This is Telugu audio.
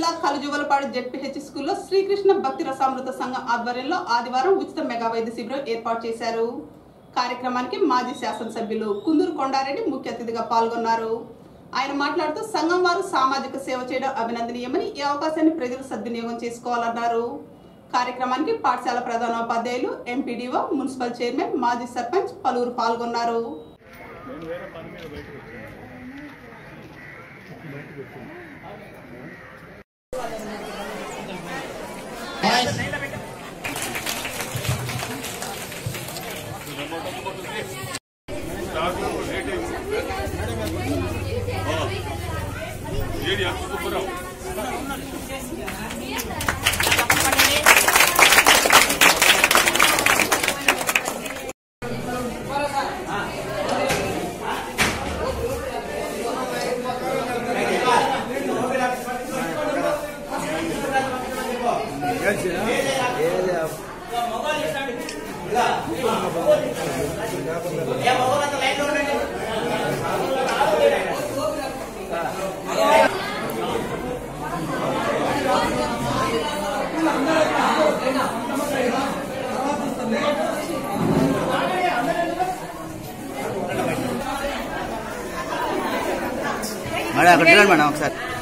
జిల్లా కలుజువలపాడు జెడ్పీహెచ్ స్కూల్లో శ్రీకృష్ణ భక్తి రసామృత సంఘం ఆధ్వర్యంలో ఆదివారం ఉచిత మెగా వైద్య శిబిరం ఏర్పాటు చేశారు కార్యక్రమానికి మాజీ శాసనసభ్యులు కుందూరు కొండారెడ్డి ముఖ్య అతిథిగా పాల్గొన్నారు ఆయన మాట్లాడుతూ సంఘం వారు సామాజిక సేవ చేయడం అభినందనీయమని ఈ అవకాశాన్ని ప్రజలు సద్వినియోగం చేసుకోవాలన్నారు కార్యక్రమానికి పాఠశాల ప్రధానోపాధ్యాయులు ఎంపీడీఓ మున్సిపల్ చైర్మన్ మాజీ సర్పంచ్ పలువురు పాల్గొన్నారు ఏడి అంత సుబ్బరావు మేడం అక్కడ చూడండి మేడం ఒకసారి